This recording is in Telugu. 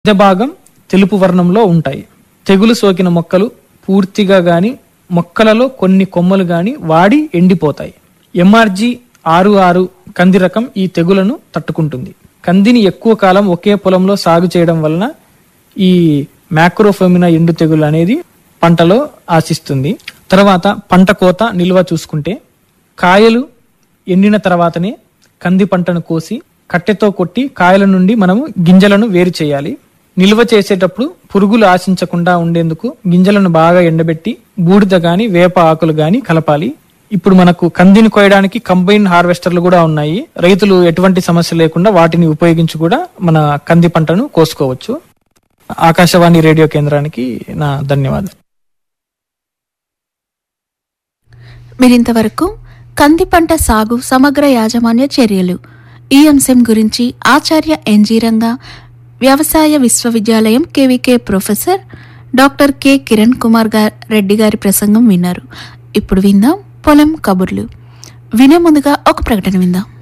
మధ్య భాగం తెలుపు వర్ణంలో ఉంటాయి తెగులు సోకిన మొక్కలు పూర్తిగా గాని మొక్కలలో కొన్ని కొమ్మలు గాని వాడి ఎండిపోతాయి ఎంఆర్జీ ఆరు ఆరు కంది రకం ఈ తెగులను తట్టుకుంటుంది కందిని ఎక్కువ కాలం ఒకే పొలంలో సాగు చేయడం వలన ఈ మ్యాక్రోఫెమినా ఎండు తెగులు అనేది పంటలో ఆశిస్తుంది తర్వాత పంట కోత నిల్వ చూసుకుంటే కాయలు ఎండిన తర్వాతనే కంది పంటను కోసి కట్టెతో కొట్టి కాయల నుండి మనము గింజలను వేరు చేయాలి నిల్వ చేసేటప్పుడు పురుగులు ఆశించకుండా ఉండేందుకు గింజలను బాగా ఎండబెట్టి బూడిద గాని వేప ఆకులు గాని కలపాలి ఇప్పుడు మనకు కందిని కోయడానికి కంబైన్ హార్వెస్టర్లు కూడా ఉన్నాయి రైతులు ఎటువంటి సమస్య లేకుండా వాటిని ఉపయోగించి కూడా మన కంది పంటను కోసుకోవచ్చు ఆకాశవాణి రేడియో కేంద్రానికి నా ధన్యవాదాలు మీరింతవరకు కంది పంట సాగు సమగ్ర యాజమాన్య చర్యలు ఈ అంశం గురించి ఆచార్య ఎన్జీ రంగా వ్యవసాయ విశ్వవిద్యాలయం KVK professor doctor K Kiran Kumar గా- రెడ్డి గారి ప్రసంగం విన్నారు ఇప్పుడు విందాం పొలం కబుర్లు వినే ముందుగా ఒక ప్రకటన విందాం